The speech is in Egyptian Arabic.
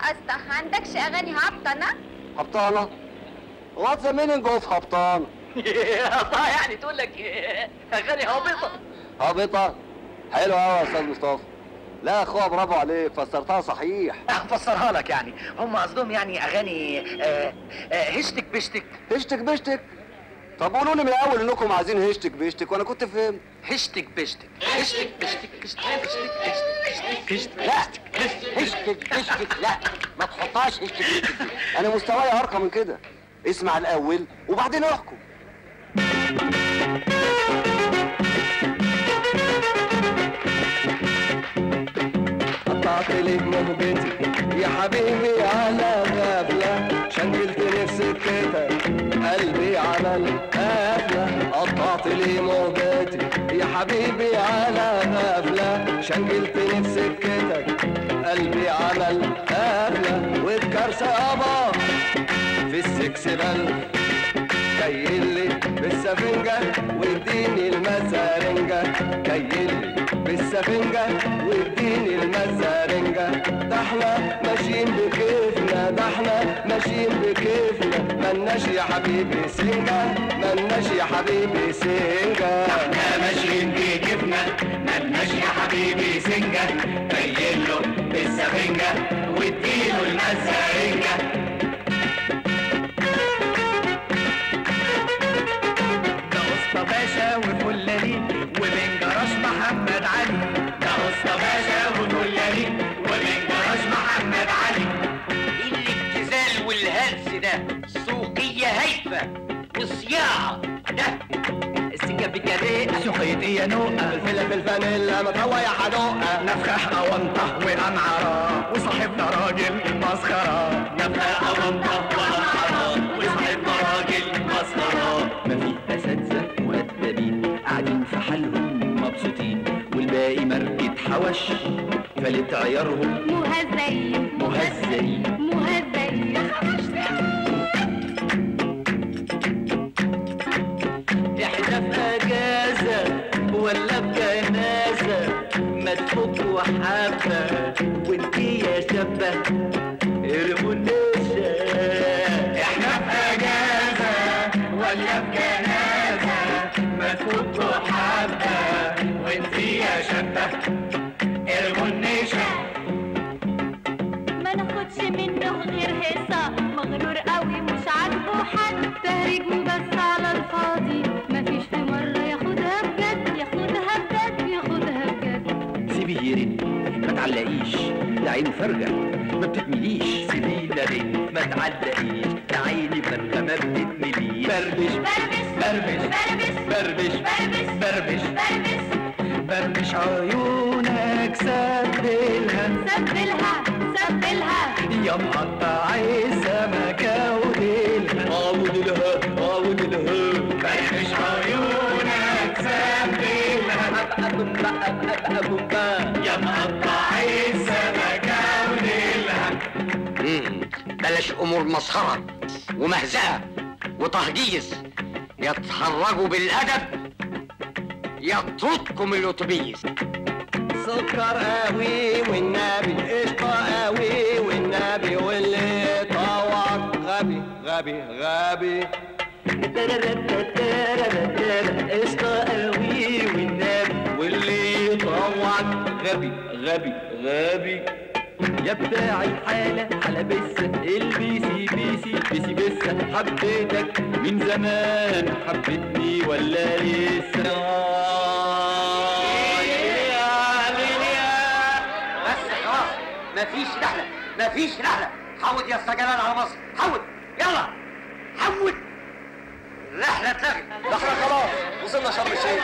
اسطى عندكش اغاني هابطه هبطانه وات ذا مينينج اوف هبطان الله يعني تقول لك اغاني هابطه هابطه حلو قوي يا استاذ مصطفى لا يا اخويا برافو عليك فسرتها صحيح هفسرها لك يعني هم قصدهم يعني اغاني آه، آه، هشتك بشتك هشتك بشتك طب قولوا لي من الاول انكم عايزين هشتك بشتك وانا كنت فهمت هشتك بشتك هشتك بشتك هشتك بشتك هشتك بشتك لا هشتك بشتك لا ما تحطهاش هشتك بشتك دي انا مستواي ارقى من كده اسمع الاول وبعدين احكم قطعت لك مهجتي يا حبيبي على غفلة شنجلتني في سكتك قلبي عمل قفلة قطعت لي مهجتي يا حبيبي على غفلة شنجلتني في سكتك قلبي عمل قفلة والكرسة يابا في السكسبل كيلي بالسفنجة واديني المزارنجة كيلي بالسفنجة واديني المزارنجة ده احنا ماشيين بكيفنا ده احنا ماشيين بكيفنا ملناش يا حبيبي سنجة ملناش يا حبيبي سنجة احنا ماشيين بكيفنا ملناش يا حبيبي سنجة كيله بالسفنجة واديله المزارنجة ده اسطى باشا وفلالين ومن جراش محمد علي ده اسطى باشا وفلالي ومن جراج محمد علي الابتذال والهلس ده سوقية هايفة وصياعة ده السكة بجريء سوقية نوقة الفيلة في الفانيلا مطوى يا حدوقة نفخة أونطة وأنعرة وصاحبنا راجل مسخرة نبقى أونطة وأنحرة وصاحبنا راجل مسخرة ما في اساتذه مؤدبين قاعدين في حالهم مبسوطين والباقي مركة حوش فلت عيارهم مهزئين مهزئين مهزئين احنا في اجازه ولا في جنازه ما تفكوا حبه وانتي يا شابه ارموا النشا احنا في اجازة ولا في جنازة ما تفكوا حبة وانتي يا شابة ارموا النشا ما ناخدش منه غير هيصة مغرور قوي مش عاجبه حد تهريج وبس على الفاضي مفيش في مرة ياخدها بجد ياخدها بجد ياخدها بجد سيبيه يرن ما تعلقيش ده عينه فارجه ما بتتمليش سيبيه لرن ما تعلقيش ده عيني فارجه ما بتتمليش بربش بربش بربش بربش بربش بربش بربش بربش عيونك سبلها سبلها سبلها يا مقطع السمكة وديلها عودلها عودلها فرفش عيونك سبلها يا مقطع السمكة وديلها بلاش أمور مسخرة ومهزأة وتهجيس يتخرجوا بالأدب يطردكم الأتوبيس سكر قوي والنبي قشطة قوي والنبي واللي طوعك غبي غبي غبي قشطة قوي والنبي واللي طوعك غبي غبي غبي يا بتاع الحالة حالة بسة البيسي بيسي بيسي بسة حبيتك من زمان حبيتني ولا لسه بس خلاص مفيش رحلة مفيش رحلة حود يا اسطى جلال على مصر حود يلا حود الرحلة اتلغت ده احنا خلاص وصلنا شرم الشيخ